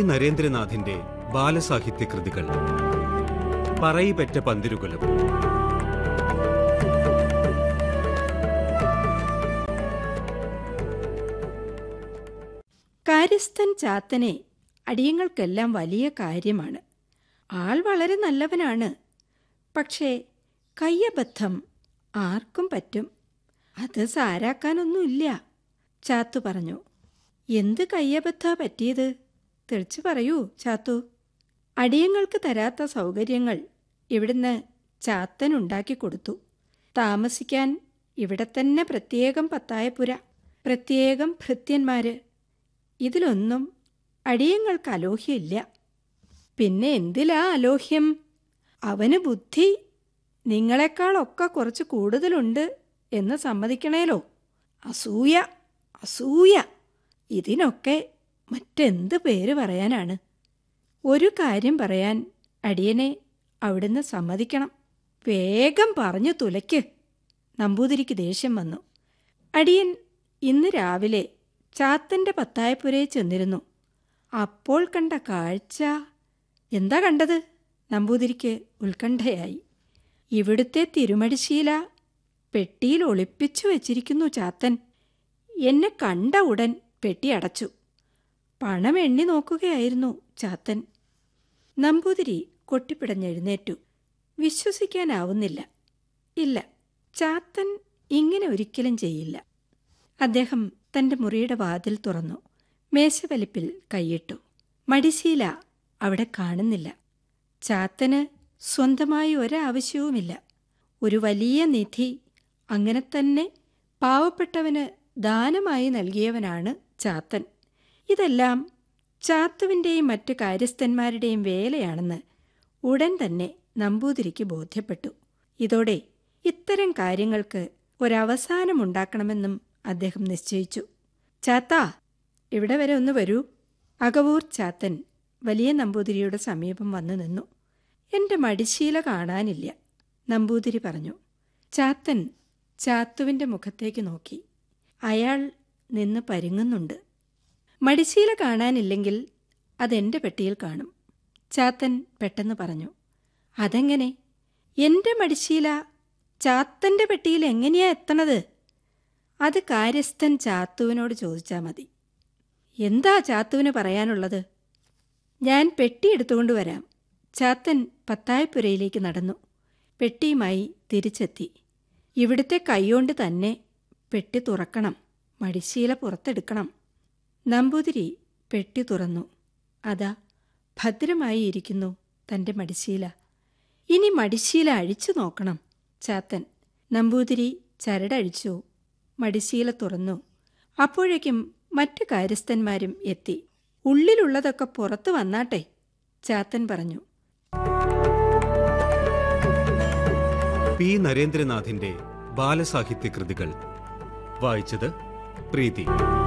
നരേന്ദ്രനാഥിന്റെ ബാലസാഹിത്യ കൃതികൾ പറയിപെറ്റ പന്തിരുകുലം കാര്യസ്ഥൻ ചാത്തനെ അടിയങ്ങൾക്കെല്ലാം വലിയ കാര്യമാണ് ആൾ വളരെ നല്ലവനാണ് പക്ഷേ കയ്യബദ്ധം ആർക്കും പറ്റും അത് സാരാക്കാനൊന്നുമില്ല ചാത്തു പറഞ്ഞു എന്ത് കയ്യബദ്ധാ പറ്റിയത് തെളിച്ചു പറയൂ ചാത്തു അടിയങ്ങൾക്ക് തരാത്ത സൗകര്യങ്ങൾ ഇവിടുന്ന് ചാത്തൻ ഉണ്ടാക്കി കൊടുത്തു താമസിക്കാൻ ഇവിടെ തന്നെ പ്രത്യേകം പത്തായപ്പുര പ്രത്യേകം ഭൃത്യന്മാര് ഇതിലൊന്നും അടിയങ്ങൾക്ക് അലോഹ്യമില്ല പിന്നെ എന്തിലാ അലോഹ്യം അവന് ബുദ്ധി നിങ്ങളെക്കാളൊക്കെ കുറച്ച് കൂടുതലുണ്ട് എന്ന് സമ്മതിക്കണേലോ അസൂയ അസൂയ ഇതിനൊക്കെ മറ്റെന്ത് പേര് പറയാനാണ് ഒരു കാര്യം പറയാൻ അടിയനെ അവിടുന്ന് സമ്മതിക്കണം വേഗം പറഞ്ഞു തുലയ്ക്ക് നമ്പൂതിരിക്ക് ദേഷ്യം വന്നു അടിയൻ ഇന്ന് രാവിലെ ചാത്തന്റെ പത്തായപ്പുരയിൽ ചെന്നിരുന്നു അപ്പോൾ കണ്ട കാഴ്ച എന്താ കണ്ടത് നമ്പൂതിരിക്ക് ഉത്കണ്ഠയായി ഇവിടുത്തെ തിരുമടിശീല പെട്ടിയിൽ ഒളിപ്പിച്ചു വച്ചിരിക്കുന്നു ചാത്തൻ എന്നെ കണ്ട ഉടൻ പെട്ടി അടച്ചു പണം എണ്ണി നോക്കുകയായിരുന്നു ചാത്തൻ നമ്പൂതിരി കൊട്ടിപ്പിടഞ്ഞെഴുന്നേറ്റു വിശ്വസിക്കാനാവുന്നില്ല ഇല്ല ചാത്തൻ ഇങ്ങനെ ഒരിക്കലും ചെയ്യില്ല അദ്ദേഹം തന്റെ മുറിയുടെ വാതിൽ തുറന്നു മേശവലിപ്പിൽ കൈയിട്ടു മടിശീല അവിടെ കാണുന്നില്ല ചാത്തന് സ്വന്തമായി ഒരാവശ്യവുമില്ല ഒരു വലിയ നിധി അങ്ങനെ തന്നെ പാവപ്പെട്ടവന് ദാനമായി നൽകിയവനാണ് ചാത്തൻ ഇതെല്ലാം ചാത്തുവിൻ്റെയും മറ്റു കാര്യസ്ഥന്മാരുടെയും വേലയാണെന്ന് ഉടൻ തന്നെ നമ്പൂതിരിക്ക് ബോധ്യപ്പെട്ടു ഇതോടെ ഇത്തരം കാര്യങ്ങൾക്ക് ഒരവസാനമുണ്ടാക്കണമെന്നും അദ്ദേഹം നിശ്ചയിച്ചു ചാത്താ ഇവിടെ വരെ ഒന്ന് വരൂ അകവൂർ ചാത്തൻ വലിയ നമ്പൂതിരിയുടെ സമീപം വന്നു നിന്നു എന്റെ മടിശീല കാണാനില്ല നമ്പൂതിരി പറഞ്ഞു ചാത്തൻ ചാത്തുവിന്റെ മുഖത്തേക്ക് നോക്കി അയാൾ നിന്ന് പരുങ്ങുന്നുണ്ട് മടിശീല കാണാനില്ലെങ്കിൽ അതെന്റെ പെട്ടിയിൽ കാണും ചാത്തൻ പെട്ടെന്ന് പറഞ്ഞു അതെങ്ങനെ എന്റെ മടിശീല ചാത്തന്റെ പെട്ടിയിൽ എങ്ങനെയാ എത്തണത് അത് കാര്യസ്ഥൻ ചാത്തുവിനോട് ചോദിച്ചാൽ മതി എന്താ ചാത്തുവിന് പറയാനുള്ളത് ഞാൻ പെട്ടി എടുത്തുകൊണ്ട് വരാം ചാത്തൻ പത്തായപ്പുരയിലേക്ക് നടന്നു പെട്ടിയുമായി തിരിച്ചെത്തി ഇവിടുത്തെ കൈകൊണ്ട് തന്നെ പെട്ടി തുറക്കണം മടിശീല പുറത്തെടുക്കണം നമ്പൂതിരി പെട്ടി തുറന്നു അതാ ഭദ്രമായി ഇരിക്കുന്നു തന്റെ മടിശീല ഇനി മടിശീല അഴിച്ചു നോക്കണം ചാത്തൻ നമ്പൂതിരി ചരടഴിച്ചു മടിശീല തുറന്നു അപ്പോഴേക്കും മറ്റു കാര്യസ്ഥന്മാരും എത്തി ഉള്ളിലുള്ളതൊക്കെ പുറത്തു വന്നാട്ടെ ചാത്തൻ പറഞ്ഞു പി നരേന്ദ്രനാഥിന്റെ ബാലസാഹിത്യ കൃതികൾ വായിച്ചത് പ്രീതി